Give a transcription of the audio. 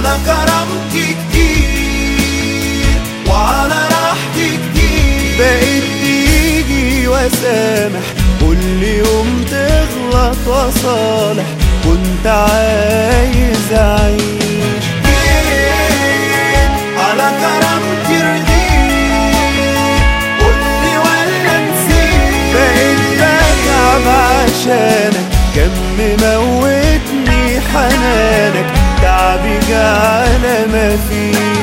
على كرامتي كتير وعلى راحتي كتير بقيت تيجي وسامح كل يوم تغلط وصالح كنت عايز اعيش جيت على كرامتي رضيت قولي ولا نسيت بقيت بتعب عشانك كم موتني حنانك تعبي جعل ما فيه